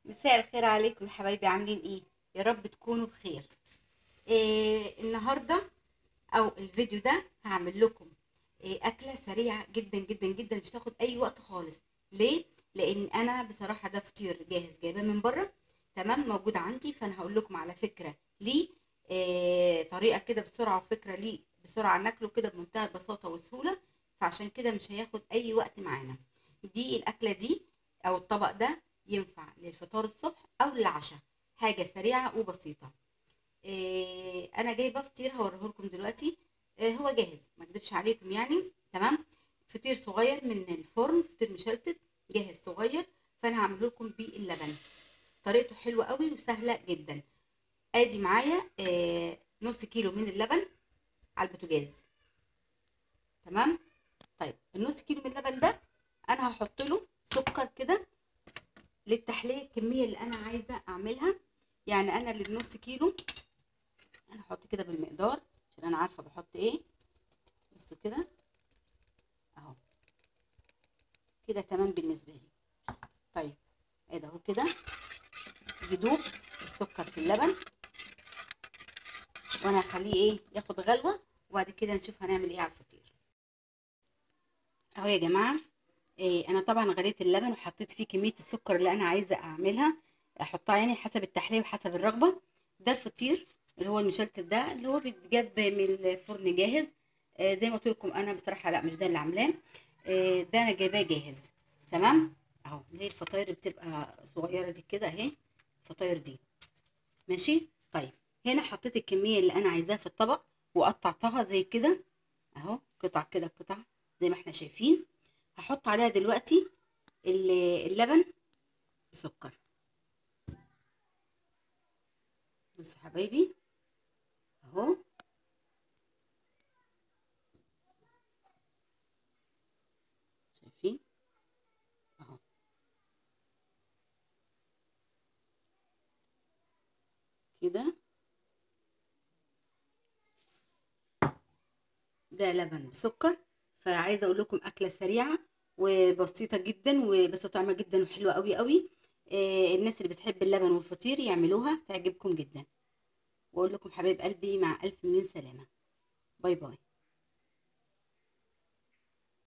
مساء الخير عليكم يا حبايبي عاملين ايه يا رب تكونوا بخير إيه النهارده او الفيديو ده هعمل لكم إيه اكله سريعه جدا جدا جدا مش تاخد اي وقت خالص ليه لان انا بصراحه ده فطير جاهز جايباه من بره تمام موجود عندي فانا هقول لكم على فكره ليه إيه طريقه كده بسرعه وفكره ليه بسرعه ناكله كده بمنتهى البساطه والسهوله فعشان كده مش هياخد اي وقت معانا دي الاكله دي او الطبق ده ينفع للفطار الصبح او للعشاء حاجه سريعه وبسيطه إيه انا جايبه فطير هوريه لكم دلوقتي إيه هو جاهز ما اكدبش عليكم يعني تمام فطير صغير من الفرن فطير مشلتت جاهز صغير فانا هعمل لكم بيه اللبن طريقته حلوه قوي وسهله جدا ادي معايا إيه نص كيلو من اللبن على البوتاجاز تمام طيب النص كيلو من اللبن ده انا هحط له سكر كده للتحليه الكميه اللي انا عايزه اعملها يعني انا للنص كيلو انا هحط كده بالمقدار عشان انا عارفه بحط ايه بصوا كده اهو كده تمام بالنسبه لي طيب ايه ده اهو كده يدوب السكر في اللبن وانا هخليه ايه ياخد غلوه وبعد كده نشوف هنعمل ايه على الفطير اهو يا جماعه إيه انا طبعا غليت اللبن وحطيت فيه كميه السكر اللي انا عايزه اعملها احطها يعني حسب التحليه وحسب الرغبه ده الفطير اللي هو المشلتت ده اللي هو بيتجاب من الفرن جاهز آه زي ما قلت لكم انا بصراحه لا مش ده اللي عاملاه آه ده انا جايباه جاهز تمام اهو اللي هي الفطاير اللي بتبقى صغيره دي كده اهي الفطاير دي ماشي طيب هنا حطيت الكميه اللي انا عايزاها في الطبق وقطعتها زي كده اهو قطع كده قطع زي ما احنا شايفين هحط عليها دلوقتي اللبن بسكر بصوا حبايبي اهو شايفين اهو كده ده لبن بسكر فعايزه اقول لكم اكله سريعه وبسيطه جدا وبس طعمها جدا وحلوه قوي قوي آه الناس اللي بتحب اللبن والفطير يعملوها تعجبكم جدا واقول لكم حبايب قلبي مع الف مليون سلامه باي باي